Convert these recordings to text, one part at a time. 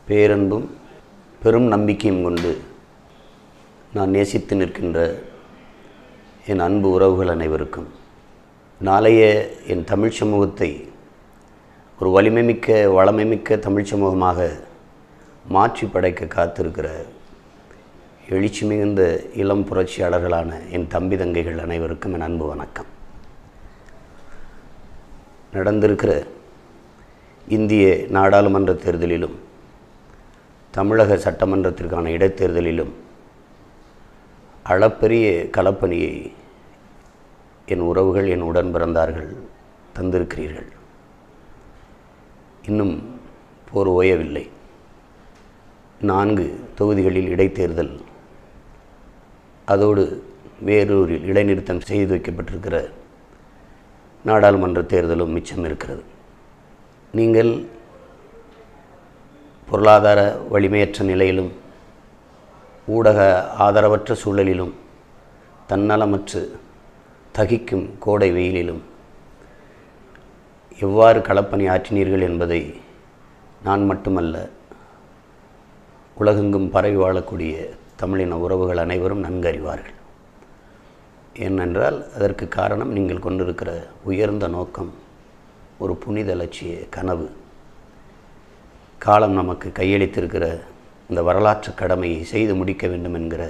பேரன்பும் பெரும் நம்பிக்கையும் கொண்டு நான் நேசித்து நிற்கின்ற என் அன்பு உறவுகள் அனைவருக்கும் நாளைய என் தமிழ் சமூகத்தை ஒரு வலிமைமிக்க வளமைமிக்க தமிழ் சமூகமாக மாற்றி படைக்க காத்திருக்கிற எழுச்சி மிகுந்த இளம் புரட்சியாளர்களான என் தம்பி தங்கைகள் அனைவருக்கும் என் அன்பு வணக்கம் நடந்திருக்கிற இந்திய நாடாளுமன்ற தேர்தலிலும் தமிழக சட்டமன்றத்திற்கான இடைத்தேர்தலிலும் அளப்பரிய களப்பணியை என் உறவுகள் என் உடன் பிறந்தார்கள் தந்திருக்கிறீர்கள் இன்னும் போர் ஓயவில்லை நான்கு தொகுதிகளில் இடைத்தேர்தல் அதோடு வேறூரில் இடைநிறுத்தம் செய்து வைக்கப்பட்டிருக்கிற நாடாளுமன்ற தேர்தலும் மிச்சம் இருக்கிறது நீங்கள் பொருளாதார வலிமையற்ற நிலையிலும் ஊடக ஆதரவற்ற சூழலிலும் தன்னலமற்று தகிக்கும் கோடை வெயிலிலும் எவ்வாறு களப்பணி ஆற்றினீர்கள் என்பதை நான் மட்டுமல்ல உலகெங்கும் பரவி வாழக்கூடிய தமிழின உறவுகள் அனைவரும் நன்கு அறிவார்கள் ஏனென்றால் அதற்கு காரணம் நீங்கள் கொண்டிருக்கிற உயர்ந்த நோக்கம் ஒரு புனித லட்சிய கனவு காலம் நமக்கு கையளித்திருக்கிற இந்த வரலாற்று கடமையை செய்து முடிக்க வேண்டும் என்கிற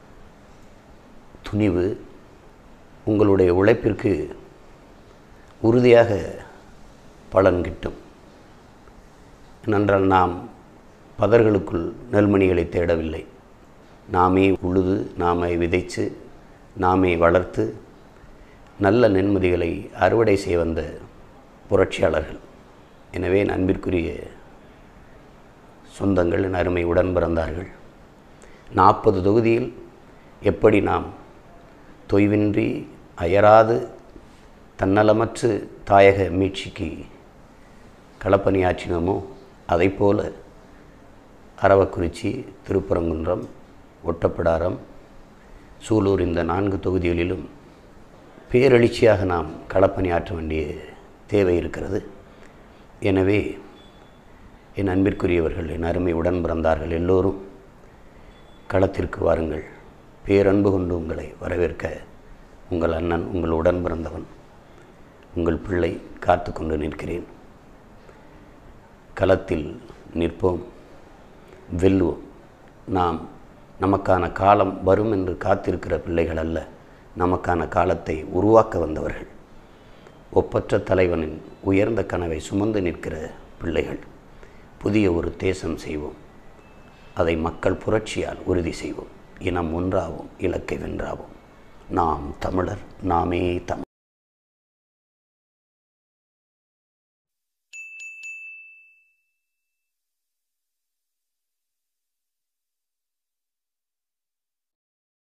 துணிவு உங்களுடைய உழைப்பிற்கு உறுதியாக பலன் கிட்டும் ஏனென்றால் நாம் பதர்களுக்குள் நெல்மணிகளை தேடவில்லை நாமே உழுது நாமே விதைத்து நாமே வளர்த்து நல்ல நென்மதிகளை அறுவடை செய்ய வந்த புரட்சியாளர்கள் எனவே என் அன்பிற்குரிய சொந்தங்கள் என் அருமை உடன் பிறந்தார்கள் நாற்பது தொகுதியில் எப்படி நாம் தொய்வின்றி அயராது தன்னலமற்று தாயக மீட்சிக்கு களப்பணியாற்றினோமோ அதைப்போல அரவக்குறிச்சி திருப்பரங்குன்றம் ஒட்டப்பிடாரம் சூலூர் இந்த நான்கு தொகுதிகளிலும் பேரெழுச்சியாக நாம் களப்பணியாற்ற வேண்டிய தேவை இருக்கிறது எனவே என் அன்பிற்குரியவர்கள் என் அருமை உடன் பிறந்தார்கள் எல்லோரும் களத்திற்கு வாருங்கள் பேரன்பு கொண்டு உங்களை வரவேற்க உங்கள் அண்ணன் உங்கள் உடன் பிறந்தவன் உங்கள் பிள்ளை காத்து கொண்டு நிற்கிறேன் களத்தில் நிற்போம் வெல்லுவோம் நாம் நமக்கான காலம் வரும் என்று காத்திருக்கிற பிள்ளைகள் அல்ல நமக்கான காலத்தை உருவாக்க வந்தவர்கள் ஒப்பற்ற தலைவனின் உயர்ந்த கனவை சுமந்து நிற்கிற பிள்ளைகள் புதிய ஒரு தேசம் செய்வோம் அதை மக்கள் புரட்சியால் உறுதி செய்வோம் இனம் ஒன்றாவோம் இலக்கை வென்றாவோம் நாம் தமிழர் நாமே தமிழ்